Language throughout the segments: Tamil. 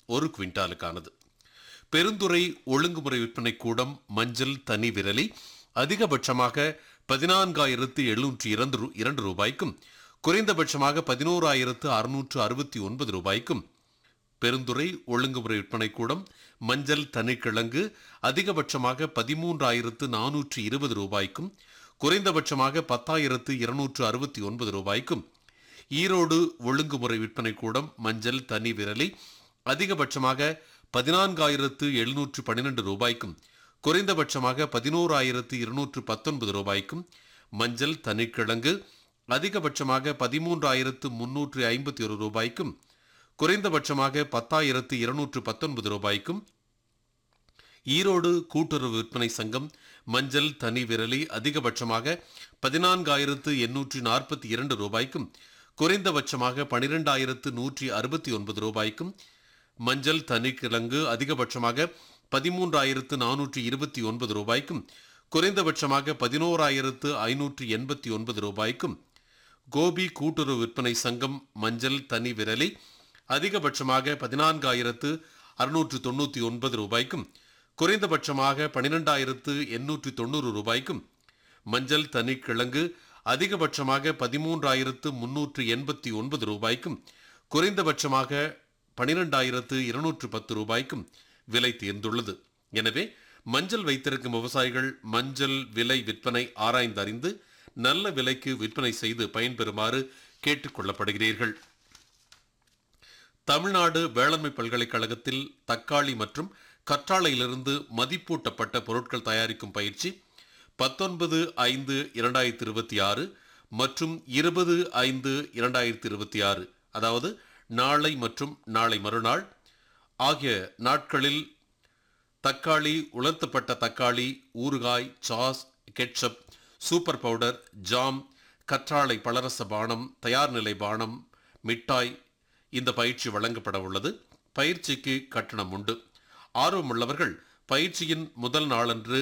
ஒரு குவிண்டாலுக்கானது பெருந்துறை ஒழுங்குமுறை விற்பனை கூடம் மஞ்சள் தனி விரலி அதிகபட்சமாக பதினான்காயிரத்து எழுநூற்றி இரண்டு ரூ- இரண்டு ரூபாய்க்கும் குறைந்தபட்சமாக பதினோராயிரத்து அறுநூற்று அறுபத்தி ஒன்பது ரூபாய்க்கும் பெருந்துறை ஒழுங்குமுறை விற்பனை கூடம் மஞ்சள் தனிக்கிழங்கு அதிகபட்சமாக பதிமூன்றாயிரத்து நானூற்று இருபது ரூபாய்க்கும் குறைந்தபட்சமாக பத்தாயிரத்து இருநூற்று அறுபத்தி ஒன்பது ரூபாய்க்கும் ஈரோடு ஒழுங்குமுறை விற்பனை கூடம் மஞ்சள் தனி விரலி அதிகபட்சமாக பதினான்காயிரத்து எழுநூற்று பன்னிரண்டு ரூபாய்க்கும் குறைந்தபட்சமாக பதினோராயிரத்து இருநூற்று பத்தொன்பது ரூபாய்க்கும் மஞ்சள் தனிக்கிழங்கு அதிகபட்சமாக பதிமூன்றாயிரத்து முன்னூற்று ஐம்பத்தி ஒரு ரூபாய்க்கும் குறைந்தபட்சமாக பத்தாயிரத்து இருநூற்று பத்தொன்பது ரூபாய்க்கும் ஈரோடு கூட்டுறவு விற்பனை சங்கம் மஞ்சள் தனி விரலி அதிகபட்சமாக பதினான்காயிரத்து எண்ணூற்றி நாற்பத்தி இரண்டு ரூபாய்க்கும் குறைந்தபட்சமாக பனிரெண்டாயிரத்து நூற்றி அறுபத்தி ஒன்பது ரூபாய்க்கும் மஞ்சள் தனி கிழங்கு அதிகபட்சமாக பதிமூன்றாயிரத்து நானூற்றி இருபத்தி ஒன்பது ரூபாய்க்கும் குறைந்தபட்சமாக பதினோராயிரத்து ஐநூற்றி எண்பத்தி ஒன்பது ரூபாய்க்கும் கோபி கூட்டுறவு விற்பனை சங்கம் மஞ்சள் தனி விரலி அதிகபட்சமாக பதினான்காயிரத்து அறுநூற்று தொண்ணூற்றி ஒன்பது ரூபாய்க்கும் குறைந்தபட்சமாக பனிரெண்டாயிரத்து எண்ணூற்றி தொண்ணூறு ரூபாய்க்கும் மஞ்சள் தனி கிழங்கு அதிகபட்சமாக பதிமூன்றாயிரத்து முன்னூற்று எண்பத்தி ஒன்பது ரூபாய்க்கும் குறைந்தபட்சமாக பனிரெண்டாயிரத்து இருநூற்று பத்து ரூபாய்க்கும் விலை தேர்ந்துள்ளது எனவே மஞ்சள் வைத்திருக்கும் விவசாயிகள் மஞ்சள் விலை விற்பனை ஆராய்ந்தறிந்து நல்ல விலைக்கு விற்பனை செய்து பயன்பெறுமாறு கேட்டுக் கொள்ளப்படுகிறீர்கள் தமிழ்நாடு வேளாண்மை பல்கலைக்கழகத்தில் தக்காளி மற்றும் கற்றாழையிலிருந்து மதிப்பூட்டப்பட்ட பொருட்கள் தயாரிக்கும் பயிற்சி பத்தொன்பது ஐந்து இரண்டாயிரத்தி இருபத்தி ஆறு மற்றும் இருபது ஐந்து இரண்டாயிரத்தி இருபத்தி ஆறு அதாவது நாளை மற்றும் நாளை மறுநாள் ஆகிய நாட்களில் தக்காளி உலர்த்தப்பட்ட தக்காளி ஊறுகாய் sauce ketchup soup powder jam கற்றாழை பலரச பானம் தயார் நிலை பானம் மிட்டாய் இந்த பயிற்சி வழங்கப்பட உள்ளது பயிற்சிக்கு கட்டணம் உண்டு ஆர்வமுள்ளவர்கள் பயிற்சியின் முதல் நாளன்று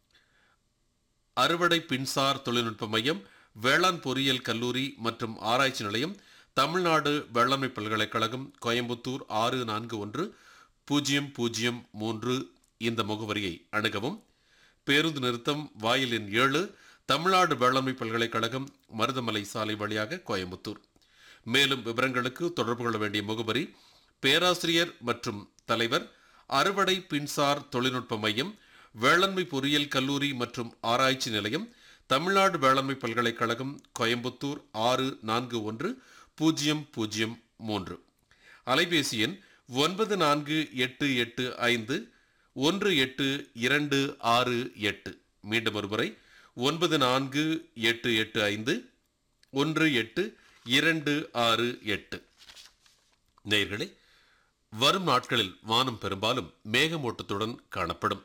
அறுவடை பின்சார் தொழில்நுட்ப மையம் வேளாண் பொறியியல் கல்லூரி மற்றும் ஆராய்ச்சி நிலையம் தமிழ்நாடு வேளாண்மை பல்கலைக்கழகம் கோயம்புத்தூர் ஆறு நான்கு ஒன்று பூஜ்ஜியம் பூஜ்ஜியம் மூன்று இந்த முகவரியை அணுகவும் பேருந்து நிறுத்தம் வாயில் எண் ஏழு தமிழ்நாடு வேளாண்மை பல்கலைக்கழகம் மருதமலை சாலை வழியாக கோயம்புத்தூர் மேலும் விவரங்களுக்கு தொடர்பு கொள்ள வேண்டிய முகவரி பேராசிரியர் மற்றும் தலைவர் அறுவடை பின்சார் தொழில்நுட்ப மையம் வேளாண்மை பொறியியல் கல்லூரி மற்றும் ஆராய்ச்சி நிலையம் தமிழ்நாடு வேளாண்மை பல்கலைக்கழகம் கோயம்புத்தூர் ஆறு நான்கு ஒன்று பூஜ்ஜியம் பூஜ்ஜியம் மூன்று அலைபேசி எண் ஒன்பது நான்கு எட்டு எட்டு ஐந்து ஒன்று எட்டு இரண்டு ஆறு எட்டு மீண்டும் ஒருமுறை ஒன்பது நான்கு எட்டு எட்டு ஐந்து ஒன்று எட்டு இரண்டு ஆறு எட்டு நேயர்களே வரும் நாட்களில் வானம் பெரும்பாலும் மேகமூட்டத்துடன் காணப்படும்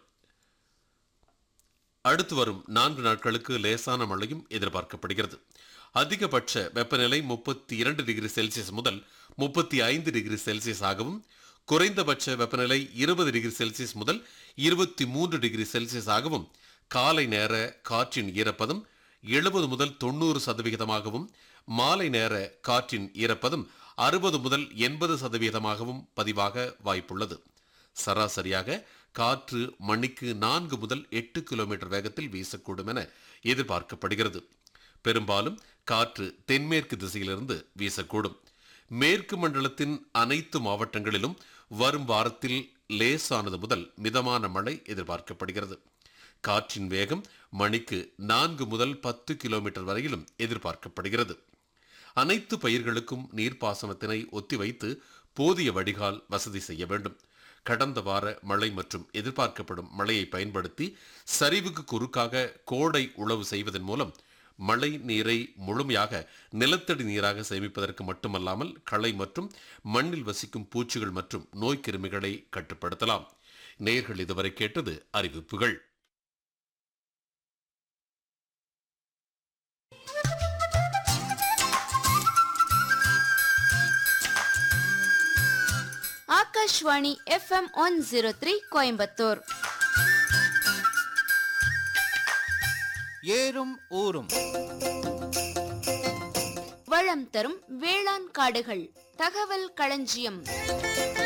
அடுத்து வரும் நான்கு நாட்களுக்கு லேசான மழையும் எதிர்பார்க்கப்படுகிறது அதிகபட்ச வெப்பநிலை முப்பத்தி இரண்டு டிகிரி செல்சியஸ் முதல் முப்பத்தி ஐந்து டிகிரி செல்சியஸ் ஆகவும் குறைந்தபட்ச வெப்பநிலை இருபது டிகிரி செல்சியஸ் முதல் இருபத்தி மூன்று டிகிரி செல்சியஸ் ஆகவும் காலை நேர காற்றின் ஈரப்பதம் எழுபது முதல் தொண்ணூறு சதவிகிதமாகவும் மாலை நேர காற்றின் ஈரப்பதம் அறுபது முதல் எண்பது சதவிகிதமாகவும் பதிவாக வாய்ப்புள்ளது சராசரியாக காற்று மணிக்கு நான்கு முதல் எட்டு கிலோமீட்டர் வேகத்தில் வீசக்கூடும் என எதிர்பார்க்கப்படுகிறது பெரும்பாலும் காற்று தென்மேற்கு திசையிலிருந்து வீசக்கூடும் மேற்கு மண்டலத்தின் அனைத்து மாவட்டங்களிலும் வரும் வாரத்தில் லேசானது முதல் மிதமான மழை எதிர்பார்க்கப்படுகிறது காற்றின் வேகம் மணிக்கு நான்கு முதல் பத்து கிலோமீட்டர் வரையிலும் எதிர்பார்க்கப்படுகிறது அனைத்து பயிர்களுக்கும் நீர்ப்பாசனத்தினை ஒத்திவைத்து போதிய வடிகால் வசதி செய்ய வேண்டும் கடந்த வார மழை மற்றும் எதிர்பார்க்கப்படும் மழையை பயன்படுத்தி சரிவுக்கு குறுக்காக கோடை உழவு செய்வதன் மூலம் மழை நீரை முழுமையாக நிலத்தடி நீராக சேமிப்பதற்கு மட்டுமல்லாமல் களை மற்றும் மண்ணில் வசிக்கும் பூச்சிகள் மற்றும் நோய்க்கிருமிகளை கட்டுப்படுத்தலாம் நேர்கள் இதுவரை கேட்டது அறிவிப்புகள் Akashvani FM one zero three Coimbatore ஏறும் ஊரும் வளம் தரும் வேளாண் காடுகள் தகவல் களஞ்சியம்